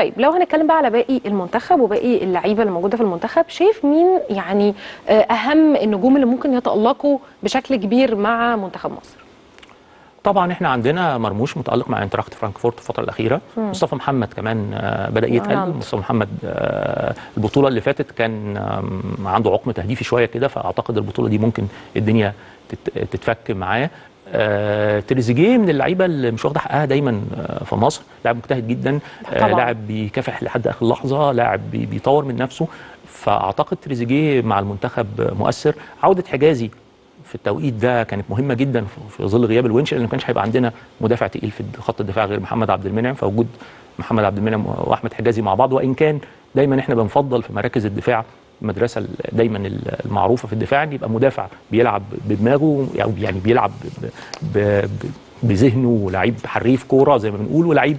طيب لو هنتكلم بقى على باقي المنتخب وباقي اللعيبه اللي موجوده في المنتخب شايف مين يعني آه، اهم النجوم اللي ممكن يتالقوا بشكل كبير مع منتخب مصر طبعا احنا عندنا مرموش متالق مع انتراخت فرانكفورت الفتره الاخيره مصطفى محمد كمان آه، بدا يتقل نعم. مصطفى محمد آه، البطوله اللي فاتت كان آم، عنده عقم تهديفي شويه كده فاعتقد البطوله دي ممكن الدنيا تت- تتفك معاه آه، تريزيجيه من اللعيبه اللي مش واخده حقها دايما آه، في مصر لاعب مجتهد جدا آه، طبعاً. لاعب بيكافح لحد اخر لحظه لاعب بي- بيطور من نفسه فاعتقد تريزيجيه مع المنتخب مؤثر عوده حجازي في التوقيت ده كانت مهمه جدا في- في ظل غياب الونش لان ما كانش هيبقى عندنا مدافع تقيل في خط الدفاع غير محمد عبد المنعم فوجود محمد عبد المنعم واحمد حجازي مع بعض وان كان دايما احنا بنفضل في مراكز الدفاع المدرسه ال- دايما المعروفه في الدفاع ان يبقى مدافع بيلعب بدماغه او يعني بيلعب ب- ب- ب- بذهنه لعيب حريف كوره زي ما بنقول ولعيب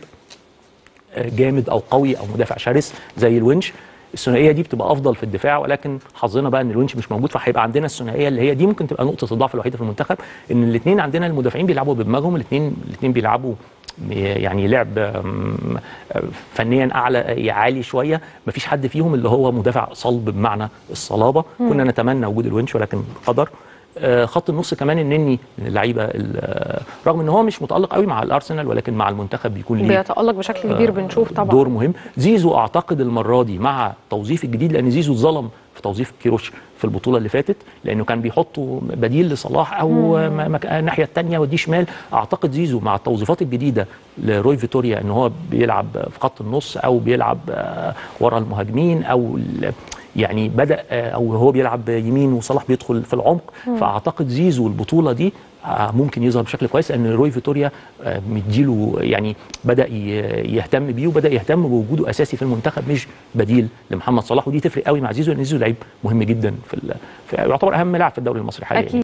جامد او قوي او مدافع شرس زي الونش الثنائيه دي بتبقى افضل في الدفاع ولكن حظنا بقى ان الونش مش موجود فهيبقى عندنا الثنائيه اللي هي دي ممكن تبقى نقطه الضعف الوحيده في المنتخب ان الاثنين عندنا المدافعين بيلعبوا بدماغهم الاثنين الاثنين بيلعبوا يعني لعب أم، فنيا اعلى عالي شويه مفيش حد فيهم اللي هو مدافع صلب بمعنى الصلابه كنا نتمنى وجود الونش ولكن قدر آه، خط النص كمان النني من اللعيبه ال- آه، رغم ان هو مش متالق قوي مع الارسنال ولكن مع المنتخب بيكون ليه بيتالق بشكل كبير بنشوف طبعا دور مهم زيزو اعتقد المره دي مع توظيف الجديد لان زيزو اتظلم في توظيف كيروش في البطوله اللي فاتت لانه كان بيحطوا بديل لصلاح او ما- ما- الناحيه الثانيه ودي شمال اعتقد زيزو مع التوظيفات الجديده لروي فيتوريا ان هو بيلعب في خط النص او بيلعب آه، ورا المهاجمين او ال- يعني بدا آه، او هو بيلعب يمين وصلاح بيدخل في العمق فاعتقد زيزو البطوله دي آه، ممكن يظهر بشكل كويس لان روي فيتوريا آه، مديله يعني بدا ي- يهتم بيه وبدا يهتم بوجوده اساسي في المنتخب مش بديل لمحمد صلاح ودي تفرق قوي مع زيزو لان زيزو لعيب مهم جدا في, ال- في يعتبر اهم لاعب في الدوري المصري حاليا اكيد